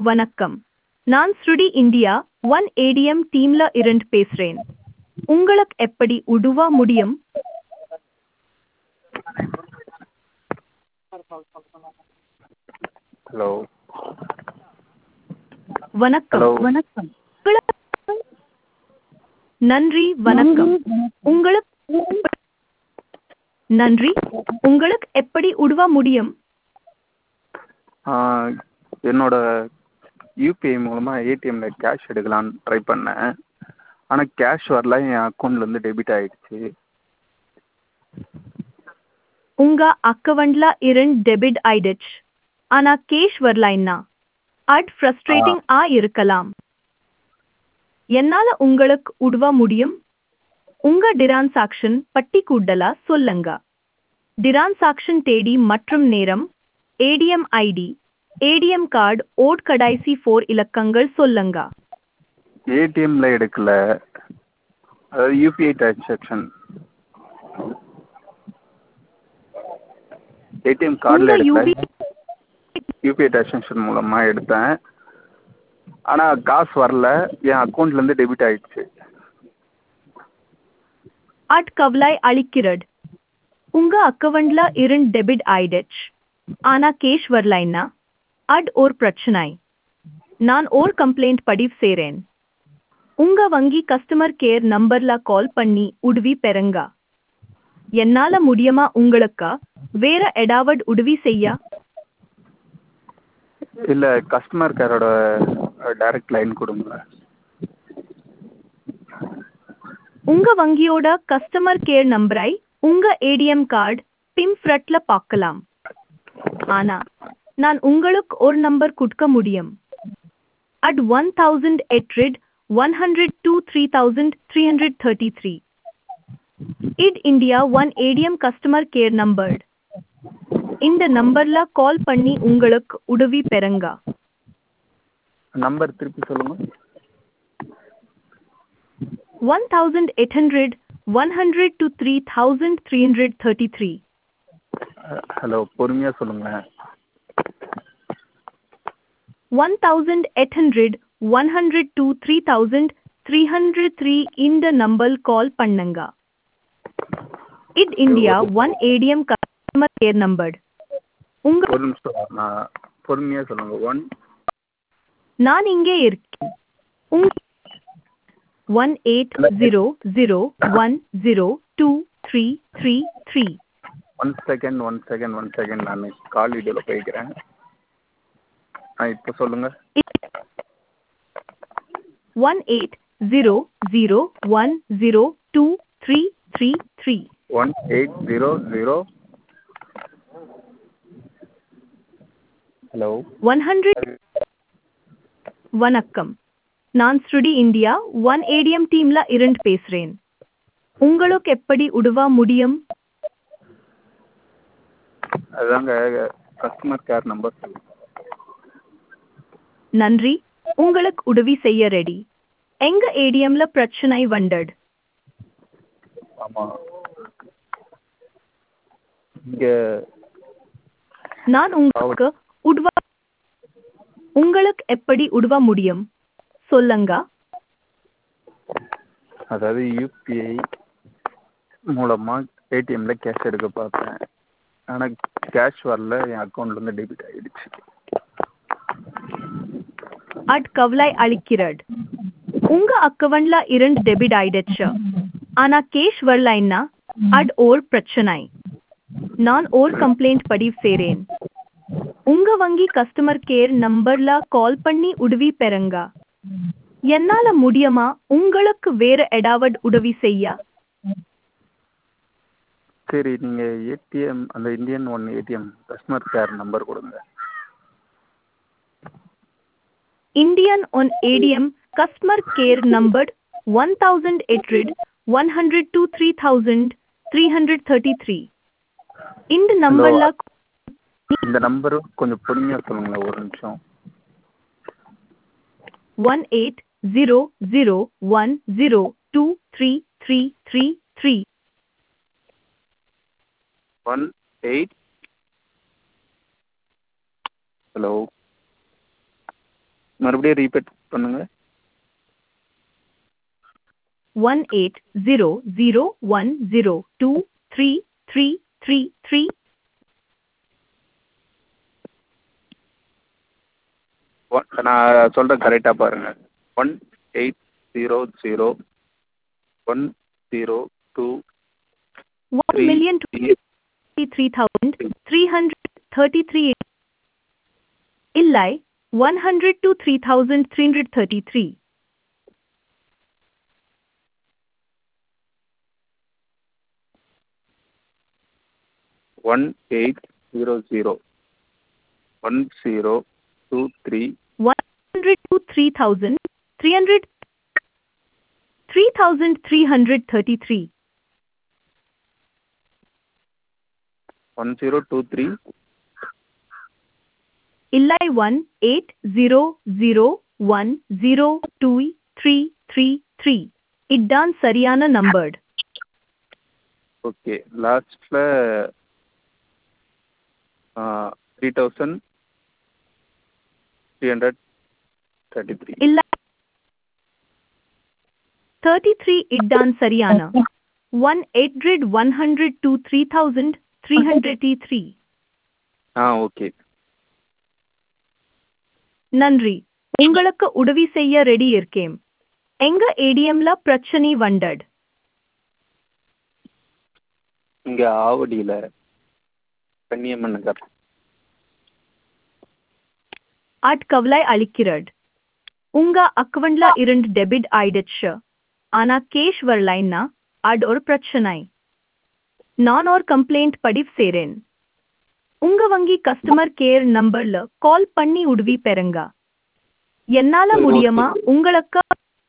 வணக்கம் நான் ஸ்ருடி இந்தியா ஒன் ஏடிஎம் டீம்ல இருந்து பேசுறேன் உங்களுக்கு எப்படி உதவ முடியும் ஹலோ வணக்கம் Hello. வணக்கம் உங்களுக்கு- நன்றி வணக்கம் உங்களுக்கு நன்றி உங்களுக்கு எப்படி உதவ முடியும் என்னோட யூபிஐ மூலமாக ஏடிஎம்மில் கேஷ் எடுக்கலான்னு ட்ரை பண்ணேன் ஆனால் கேஷ் வரல என் அக்கௌண்ட்லேருந்து டெபிட் ஆகிடுச்சு உங்க அக்கவுண்ட்ல இருந்து டெபிட் ஆயிடுச்சு ஆனா கேஷ் வரலைன்னா அட் ஃப்ரஸ்ட்ரேட்டிங் ஆ இருக்கலாம் என்னால உங்களுக்கு உதவ முடியும் உங்க டிரான்சாக்ஷன் பட்டி கூடலா சொல்லுங்க டிரான்சாக்ஷன் தேதி மற்றும் நேரம் ஏடிஎம் ஐடி ஏடிஎம் கார்டு ஓட் கடைசி ஃபோர் இலக்கங்கள் சொல்லுங்க ஏடிஎம்மில் எடுக்கல அதாவது யூபிஐ டிரான்சாக்ஷன் ஏடிஎம் கார்டில் உங்க எடுக்கல UPI யூபிஐ டிரான்சாக்ஷன் மூலமாக எடுத்தேன் ஆனால் காசு வரல என் அக்கௌண்ட்லேருந்து டெபிட் ஆகிடுச்சு அட் கவலை அளிக்கிறது உங்க அக்கவுண்ட்ல இருந்து டெபிட் ஆயிடுச்சு ஆனா கேஷ் வரலைன்னா அட் ஒரு பிரச்சனை நான் ஒரு கம்ப்ளைண்ட் பதிவு செய்றேன் உங்க வங்கி கஸ்டமர் கேர் நம்பர்ல கால் பண்ணி உதவி பெறுங்க என்னால முடியுமா உங்களுக்கு வேற ஏதாவது உதவி செய்ய இல்லை கஸ்டமர் கேரோட டைரக்ட் லைன் கொடுங்க உங்க வங்கியோட கஸ்டமர் கேர் நம்பரை உங்க ஏடிஎம் கார்டு பிம்ஃப்ரட்ல பார்க்கலாம் ஆனா நான் உங்களுக்கு ஒரு நம்பர் கொடுக்க முடியும் at one thousand eight hundred one hundred two three thousand three hundred thirty three it India One ATM customer care number இந்த நம்பர்ல கால் பண்ணி உங்களுக்கு உதவி பெறுங்க நம்பர் திருப்பி சொல்லுங்கள் one thousand eight hundred one hundred two three thousand three hundred thirty three hello பொறுமையாக சொல்லுங்கள் one thousand eight hundred one hundred two three thousand three hundred three இந்த நம்பர் கால் பண்ணுங்க it India One ATM customer care number உங்க ஒரு நிமிஷம் நான் பொறுமையாக சொல்லுங்கள் ஒன் நான் இங்கே இருக்கேன் உங்க one eight zero zero one zero two three three three one second one second one second நான் கால் வீடியோவில் போய்க்கிறேன் ஆ இப்போ சொல்லுங்கள் one eight zero zero one zero two three three three one eight zero zero hello one hundred வணக்கம் நான் ஸ்ருடி India One ATM டீம்ல இருந்து பேசுறேன் உங்களுக்கு எப்படி உதவ முடியும் அதுதாங்க கஸ்டமர் கேர் நம்பர் நன்றி உங்களுக்கு உதவி செய்ய ரெடி எங்க ஏடிஎம்ல பிரச்சனை வந்தது ஆமாம் இங்கே நான் உங்களுக்கு உதவ உங்களுக்கு எப்படி உதவ முடியும் சொல்லுங்க அதாவது யூபிஐ மூலமாக ஏடிஎம்மில் கேஷ் எடுக்க பார்த்தேன் ஆனால் கேஷ் வரல என் அக்கௌண்ட்லேருந்து டெபிட் ஆகிடுச்சு அட் கவலை அளிக்கிறது உங்க அக்கவுண்ட்ல இருந்து டெபிட் ஆயிடுச்சு ஆனா கேஷ் வரலைன்னா அட் ஓர் பிரச்சனை நான் ஓர் கம்ப்ளைண்ட் பதிவு செய்றேன் உங்க வங்கி கஸ்டமர் கேர் நம்பர்ல கால் பண்ணி உதவி பெறுங்க என்னால முடியுமா உங்களுக்கு வேற ஏதாவது உதவி செய்ய சரி நீங்கள் ஏடிஎம் அந்த Indian one ATM customer care number கொடுங்க Indian on ADM customer care numbered 1800 102 3333 இந்த நம்பர்ல இந்த நம்பரு கொஞ்சம் பொறுமையாக சொல்லுங்களேன் ஒரு நிமிஷம் one eight zero zero one zero two three three three three one eight hello மறுபடியும் ரீபீட் பண்ணுங்கள் one eight zero zero one zero two three three three three one நான் சொல்கிறேன் கரெக்டாக பாருங்கள் one eight zero zero one zero two one three million three thousand three hundred thirty three இல்லை one hundred two three thousand three hundred thirty three one eight zero zero one zero two three one hundred two three thousand three hundred three thousand three hundred thirty three one zero two three இல்லை one eight zero zero one zero two three three three இதான் சரியான number okay லாஸ்ட்டில் three thousand three hundred thirty three ಇಲ್ಲ thirty three ಇದ್ದಾನ್ ಸರಿಯಾನ one eight hundred one hundred two three thousand three hundred ಟಿ three ஆ okay நன்றி உங்களுக்கு உதவி செய்ய ரெடி இருக்கேன் எங்க ஏடிஎம்ல பிரச்சனை வண்டட் இங்கே ஆவடியில் கன்னியம்மன் நகர் ஆட்கவலை அளிக்கிறட் உங்க அக்கவுண்ட்ல இருந்து டெபிட் ஆயிடுச்சு ஆனா கேஷ் வரலைன்னா அது ஒரு பிரச்சனை நான் ஒரு கம்ப்ளைண்ட் பதிவு செய்றேன் உங்க வங்கி கஸ்டமர் கேர் நம்பர்ல கால் பண்ணி உதவி பெறுங்க என்னால சரி, முடியுமா okay. உங்களுக்கு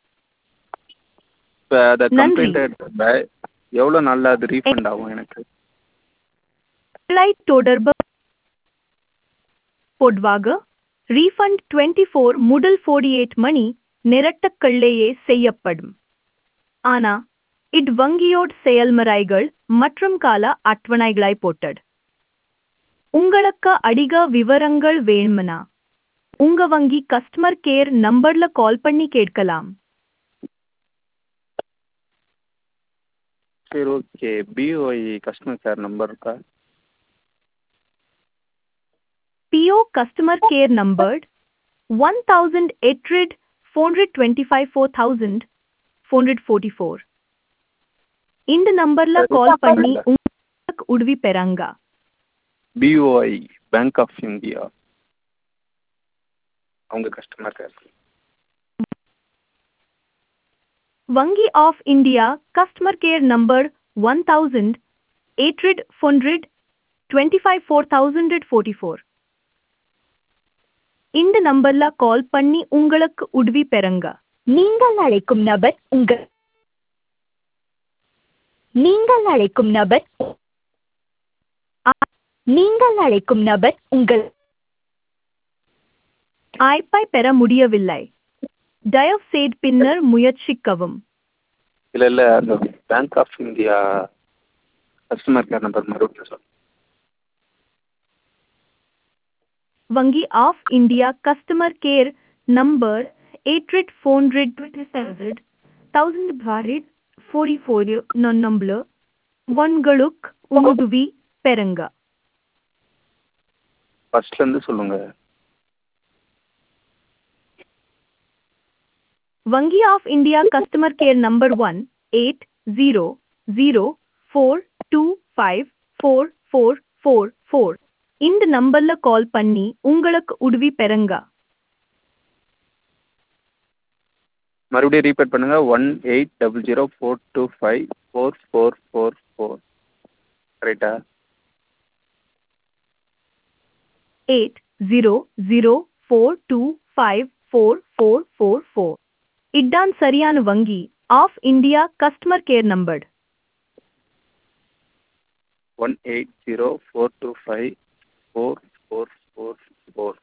இப்போ அதை நன்றி. கம்ப்ளைண்ட் எடுத்துட்டேன் எவ்வளோ நாளில் அது ரீஃபண்ட் ஆகும் எனக்கு ஃப்ளைட் தொடர்பு பொதுவாக ரீஃபண்ட் டுவெண்ட்டி ஃபோர் முதல் ஃபோர்டி எயிட் மணி நிரட்டக்கள்ளையே செய்யப்படும் ஆனா இது வங்கியோட் செயல்முறைகள் மற்றும் கால அட்டவணைகளாய் போட்டது உங்களுக்கு அதிக விவரங்கள் வேணும்னா உங்க வங்கி கஸ்டமர் கேர் நம்பர்ல கால் பண்ணி கேட்கலாம் சரி okay BOI customer care number இருக்கா PO customer care numbered 1800 425 444. இந்த நம்பர்ல சரி, கால் பண்ணி பரவாயில்ல. உங்களுக்கு உதவி பெறாங்க பிஓஐ பேங்க் ஆஃப் இந்தியா அவங்க கஸ்டமர் கேர் வங்கி of India customer care number one thousand eight hundred twenty five four thousand forty four இந்த நம்பர்ல கால் பண்ணி உங்களுக்கு உதவி பெறுங்க நீங்கள் அழைக்கும் நபர் உங்கள் நீங்கள் அழைக்கும் நபர் நீங்கள் அழைக்கும் நபர் உங்கள் ஆய்ப்பாய் பெற முடியவில்லை தயவு செய்து பின்னர் முயற்சிக்கவும் இல்லை இல்லை அந்த bank of India customer care number மறுபடியும் சொல் வங்கி of India customer care number eight hundred four hundred twenty seven thousand பாரிட் ஃபோர்டி ஃபோர் நம்பர் உங்களுக்கு உதவி பெறுங்க ஃபர்ஸ்ட்லேருந்து சொல்லுங்கள் வங்கி of India customer care number one eight zero zero four two five four four four four இந்த நம்பர்ல கால் பண்ணி உங்களுக்கு உதவி பெறுங்க மறுபடியும் ரீபீட் பண்ணுங்கள் one eight double zero four two five four four four four கரெக்டா eight zero zero four two five four four four four இதான் சரியான வங்கி of India customer care number one eight zero four two five four four four four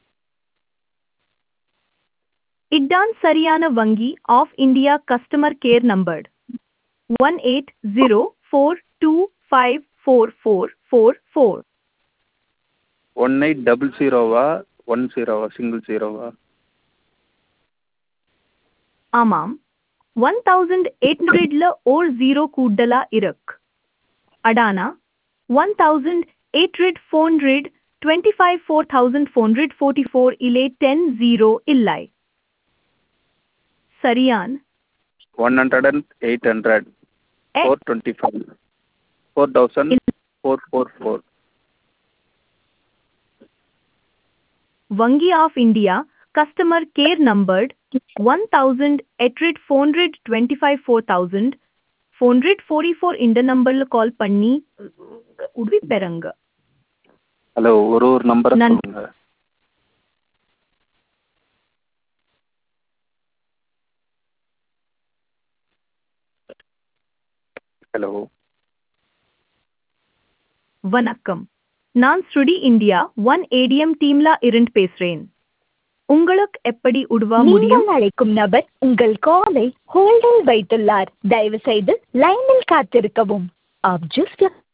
இதான் சரியான வங்கி of India customer care number one eight zero four two five four four four four one eight double ஜீரோவா one ஜீரோவா single ஜீரோவா ஆமாம் one thousand eight ஹண்ட்ரட்ல ஓர் zero கூடுதலா இருக்கு அடானா one thousand eight hundred four hundred twenty five four thousand four hundred forty four இலே ten zero இல்லை சரியான் one hundred and eight hundred எ- four twenty five four thousand four four four வங்கி of India customer care number one thousand eight hundred four hundred twenty five four thousand four hundred forty four இந்த நம்பரில் கால் பண்ணி உதவி பெறுங்க hello ஒரு ஒரு நம்பரை நன்- சொல்லுங்க ஹலோ வணக்கம் நான் ஸ்ருடி இந்தியா ஒன் ஏடிஎம் டீம்ல இருந்து பேசுறேன் உங்களுக்கு எப்படி உதவ முடியும் நீங்கள் அழைக்கும் நபர் உங்கள் காலை ஹோல்டில் வைத்துள்ளார் தயவு செய்து லைனில் காத்திருக்கவும் आप जिस व्यक्ति